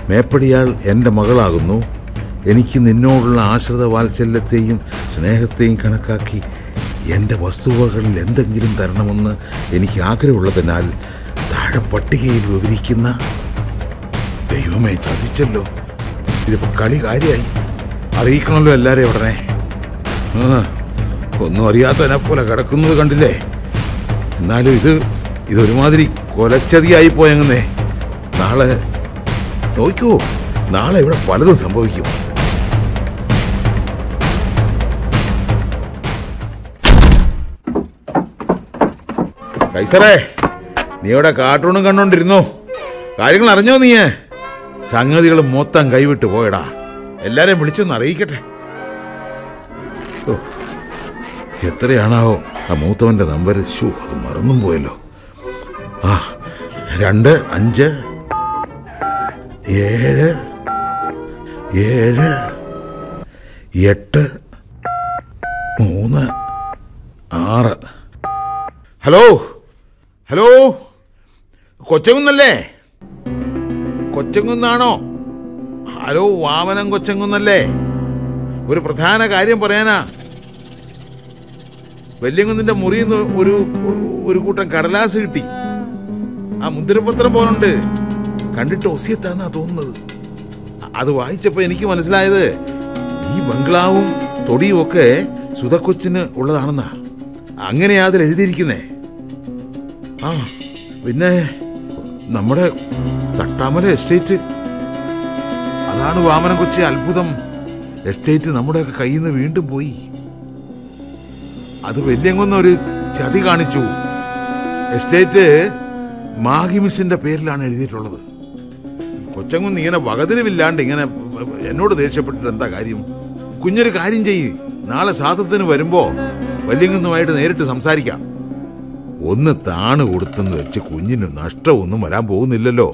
മേപ്പടിയാൾ എൻ്റെ മകളാകുന്നു എനിക്ക് നിന്നോടുള്ള ആശ്രിത വാത്സല്യത്തെയും സ്നേഹത്തെയും കണക്കാക്കി എൻ്റെ വസ്തുവകളിൽ എന്തെങ്കിലും തരണമെന്ന് എനിക്ക് ആഗ്രഹമുള്ളതിനാൽ താഴെ പട്ടികയിൽ വിവരിക്കുന്ന ദൈവമേ ചതിച്ചല്ലോ ഇതിപ്പോ കളി കാര്യമായി അറിയിക്കണമല്ലോ എല്ലാരെയും ഉടനെ ആ, ഒന്നും അറിയാത്തവനെ പോലെ കിടക്കുന്നത് കണ്ടില്ലേ എന്നാലും ഇത് ഇതൊരുമാതിരി കൊലച്ചതിയായി പോയങ്ങന്നേ നാളെ നോക്കൂ നാളെ ഇവിടെ പലതും സംഭവിക്കും കൈസറേ നീ ഇവിടെ കാർട്ടൂണും കണ്ടോണ്ടിരുന്നോ കാര്യങ്ങൾ അറിഞ്ഞോ നീയേ സംഗതികൾ മൊത്തം കൈവിട്ട് പോയടാ എല്ലാരെയും വിളിച്ചൊന്ന് അറിയിക്കട്ടെ ഓ, എത്രയാണാവോ ആ മൂത്തവന്റെ നമ്പർ ഷൂ അത് മറന്നും പോയല്ലോ ആ രണ്ട് അഞ്ച് ഏഴ് ഏഴ് എട്ട് മൂന്ന് ആറ് ഹലോ ഹലോ കൊച്ചങ്കുന്നല്ലേ കൊച്ചങ്കുന്നാണോ ഹലോ വാമനം കൊച്ചങ്കുന്നല്ലേ ഒരു പ്രധാന കാര്യം പറയാനാ വല്യങ്കുന്നിന്റെ മുറിയിൽ നിന്ന് ഒരു ഒരു കൂട്ടം കടലാസ് കിട്ടി ആ മുദ്രപത്രം പോലുണ്ട് കണ്ടിട്ട് ഒസിയത്താന്നാ തോന്നുന്നത് അത് വായിച്ചപ്പോ എനിക്ക് മനസ്സിലായത് ഈ ബംഗ്ലാവും തൊടിയും ഒക്കെ സുധക്കൊച്ചിന് ഉള്ളതാണെന്നാ അങ്ങനെയാ അതിൽ എഴുതിയിരിക്കുന്നേ ആ പിന്നെ നമ്മുടെ തട്ടാമല എസ്റ്റേറ്റ് അതാണ് വാമനം കൊച്ചി അത്ഭുതം എസ്റ്റേറ്റ് നമ്മുടെയൊക്കെ കയ്യിൽ നിന്ന് വീണ്ടും പോയി അത് വല്യങ്ങൊന്ന ഒരു ചതി കാണിച്ചു എസ്റ്റേറ്റ് മാഹിമിസിന്റെ പേരിലാണ് എഴുതിയിട്ടുള്ളത് കൊച്ചങ്കുന്ന് ഇങ്ങനെ വകതിരിവില്ലാണ്ട് ഇങ്ങനെ എന്നോട് ദേഷ്യപ്പെട്ടിട്ട് എന്താ കാര്യം കുഞ്ഞൊരു കാര്യം ചെയ്യ് നാളെ സാധത്തിന് വരുമ്പോ വല്യങ്ങുന്നുമായിട്ട് നേരിട്ട് സംസാരിക്കാം ഒന്ന് താണ് കൊടുത്തെന്ന് വെച്ച് കുഞ്ഞിന് നഷ്ടമൊന്നും വരാൻ പോകുന്നില്ലല്ലോ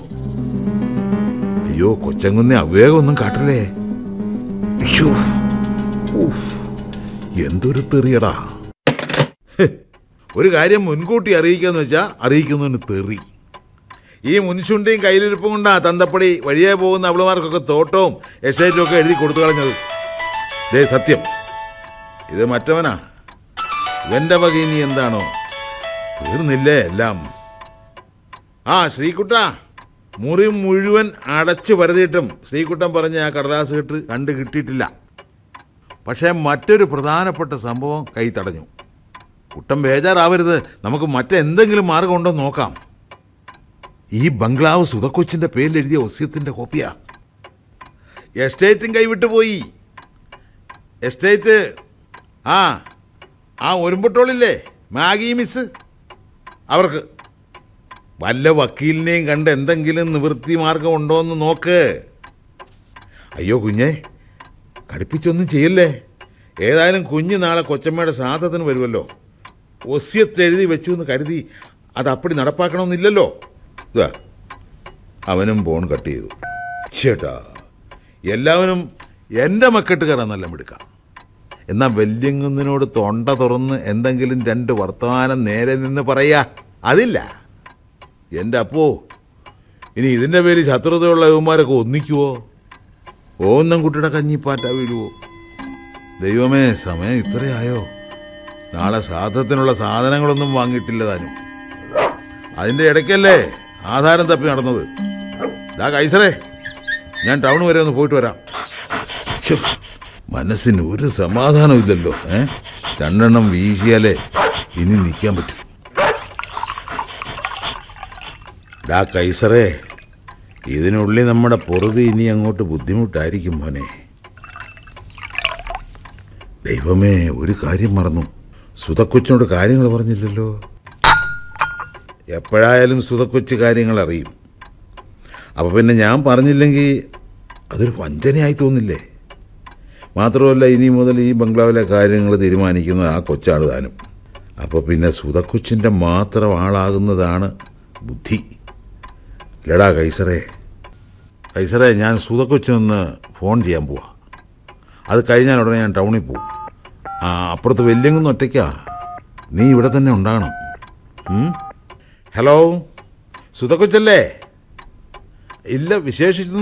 അയ്യോ കൊച്ചങ്കുന്നെ അവിവേകമൊന്നും കാട്ടല്ലേ അയ്യോ ഊഫ്, എന്തൊരു തെറിയടാ ഹ്, ഒരു കാര്യം മുൻകൂട്ടി അറിയിക്കാന്ന് വെച്ചാ അറിയിക്കുന്നതിന് തെറി ഈ മുൻശുണ്ടിയും കയ്യിലിരിപ്പും കൊണ്ടാ തന്തപ്പടി വഴിയെ പോകുന്ന അവളുമാർക്കൊക്കെ തോട്ടവും എസ്റ്റേറ്റും ഒക്കെ എഴുതി കൊടുത്തു കളഞ്ഞത് ദേ സത്യം ഇത് മറ്റവനാ ഇവന്റെ വക ഇനി എന്താണോ തീർന്നില്ലേ എല്ലാം ആ ശ്രീകുട്ട മുറി മുഴുവൻ അടച്ചു പരതിയിട്ടും ശ്രീകുട്ടൻ പറഞ്ഞ ആ കടലാസ് കെട്ട് കണ്ടു കിട്ടിയിട്ടില്ല പക്ഷേ മറ്റൊരു പ്രധാനപ്പെട്ട സംഭവം കൈ തടഞ്ഞു കുട്ടൻ ബേജാറാവരുത് നമുക്ക് മറ്റെന്തെങ്കിലും മാർഗമുണ്ടോ എന്ന് നോക്കാം ഈ ബംഗ്ലാവ് സുധക്കൊച്ചിന്റെ പേരിൽ എഴുതിയ ഒസ്യത്തിന്റെ കോപ്പിയാ എസ്റ്റേറ്റും കൈവിട്ടു പോയി എസ്റ്റേറ്റ് ആ ആ ഒരുമ്പട്ടോളില്ലേ മാഗി മിസ് അവർക്ക് വല്ല വക്കീലിനെയും കണ്ട് എന്തെങ്കിലും നിവൃത്തി മാർഗം ഉണ്ടോ എന്ന് നോക്ക് അയ്യോ കുഞ്ഞെ കടുപ്പിച്ചൊന്നും ചെയ്യല്ലേ ഏതായാലും കുഞ്ഞ് നാളെ കൊച്ചമ്മയുടെ ശ്രാദ്ധത്തിന് വരുമല്ലോ ഒസ്യത്ത് എഴുതി വെച്ചു എന്ന് കരുതി അത് അപ്പടി നടപ്പാക്കണമെന്നില്ലല്ലോ ഇതാ അവനും ഫോൺ കട്ട് ചെയ്തു ചേട്ടാ എല്ലാവരും എൻ്റെ മക്കെട്ട് കയറാൻ നല്ല മിടുക്കാം എന്നാൽ വല്യങ്ങുന്നിനോട് തൊണ്ട തുറന്ന് എന്തെങ്കിലും രണ്ട് വർത്തമാനം നേരെ നിന്ന് പറയാ അതില്ല എൻ്റെ അപ്പോ ഇനി ഇതിൻ്റെ പേര് ശത്രുതയുള്ള യവന്മാരൊക്കെ ഒന്നിക്കുവോ ഓന്നം കുട്ടിയുടെ കഞ്ഞിപ്പാറ്റ വീഴുവോ ദൈവമേ സമയം ഇത്രയായോ നാളെ ശ്രാദ്ധത്തിനുള്ള സാധനങ്ങളൊന്നും വാങ്ങിയിട്ടില്ല താനും അതിൻ്റെ ഇടയ്ക്കല്ലേ ആധാരം തപ്പി നടന്നത് ഡാ കൈസറേ ഞാൻ ടൗൺ വരെ ഒന്ന് പോയിട്ട് വരാം ഛെ, മനസ്സിന് ഒരു സമാധാനമില്ലല്ലോ ഏ രണ്ടെണ്ണം വീശിയാലേ ഇനി നിൽക്കാൻ പറ്റും ഡാ കൈസറേ ഇതിനുള്ളിൽ നമ്മുടെ പൊറുതി ഇനി അങ്ങോട്ട് ബുദ്ധിമുട്ടായിരിക്കും മോനെ ദൈവമേ ഒരു കാര്യം മറന്നു സുതക്കൊച്ചിനോട് കാര്യങ്ങൾ പറഞ്ഞില്ലല്ലോ എപ്പോഴായാലും സുതക്കൊച്ച് കാര്യങ്ങൾ അറിയും അപ്പോൾ പിന്നെ ഞാൻ പറഞ്ഞില്ലെങ്കിൽ അതൊരു വഞ്ചനയായി തോന്നില്ലേ മാത്രമല്ല ഇനി മുതൽ ഈ ബംഗ്ലാവിലെ കാര്യങ്ങൾ തീരുമാനിക്കുന്നത് ആ കൊച്ചാണ് താനും അപ്പോൾ പിന്നെ സുതക്കൊച്ചിൻ്റെ മാത്രം ആളാകുന്നതാണ് ബുദ്ധി ലടാ കൈസറേ കൈസറേ ഞാൻ സുതക്കൊച്ചിനൊന്ന് ഫോൺ ചെയ്യാൻ പോവാ അത് കഴിഞ്ഞാൽ ഉടനെ ഞാൻ ടൗണിൽ പോവും ആ അപ്പുറത്ത് വെല്ലിങ്ങൊന്നും ഒറ്റയ്ക്കാ നീ ഇവിടെ തന്നെ ഉണ്ടാകണം ഉം? ഹലോ സുതക്കൊച്ചല്ലേ ഇല്ല വിശേഷിച്ചൊന്നും